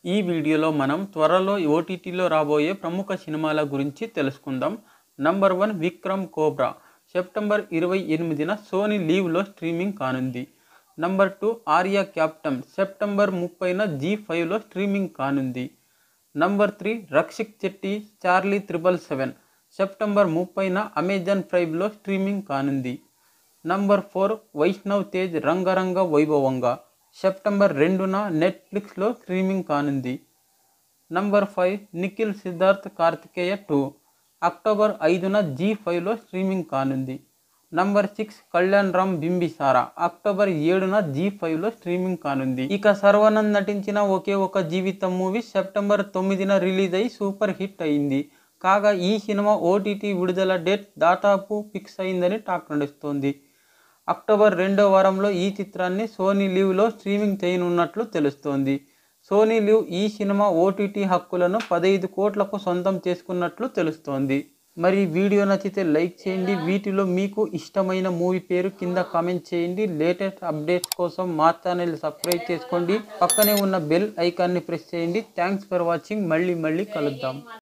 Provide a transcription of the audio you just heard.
ఈ వీడియోలో మనం త్వరలో ఓటీటీలో రాబోయే ప్రముఖ సినిమాల గురించి తెలుసుకుందాం number one Vikram Cobra September ఇరవై ఎనిమిదిన సోనీ లీవ్లో స్ట్రీమింగ్ కానుంది number two Arya captain September ముప్పైన జీ ఫైవ్లో స్ట్రీమింగ్ కానుంది number three Rakshit Shetty Charlie triple seven September ముప్పైన అమెజాన్ ప్రైమ్లో స్ట్రీమింగ్ కానుంది number four Vaishnav Tej Rangaranga Vaibhavanga September రెండున నెట్ఫ్లిక్స్లో స్ట్రీమింగ్ కానుంది number five Nikhil Siddharth Karthikeya two October ఐదున జీ ఫైవ్లో స్ట్రీమింగ్ కానుంది number six Kalyan Ram Bimbisara October ఏడున జీ ఫైవ్లో స్ట్రీమింగ్ కానుంది ఇక సర్వానంద్ నటించిన ఒకే ఒక జీవితం మూవీ సెప్టెంబర్ తొమ్మిదిన రిలీజ్ అయి సూపర్ హిట్ అయింది కాగా ఈ సినిమా ఓటీటీ విడుదల డేట్ దాదాపు ఫిక్స్ అయిందని టాక్ నడుస్తోంది అక్టోబర్ రెండో వారంలో ఈ చిత్రాన్ని సోనీ లీవ్లో స్ట్రీమింగ్ చేయనున్నట్లు తెలుస్తోంది సోనీ లీవ్ ఈ సినిమా ఓటీటీ హక్కులను పదహైదు కోట్లకు సొంతం చేసుకున్నట్లు తెలుస్తోంది మరి వీడియో నచ్చితే లైక్ చేయండి వీటిలో మీకు ఇష్టమైన మూవీ పేరు కింద కామెంట్ చేయండి లేటెస్ట్ అప్డేట్స్ కోసం మా ఛానల్ సబ్స్క్రైబ్ చేసుకోండి పక్కనే ఉన్న బెల్ ఐకాన్ని ప్రెస్ చేయండి థ్యాంక్స్ ఫర్ వాచింగ్ మళ్ళీ మళ్ళీ కలుద్దాం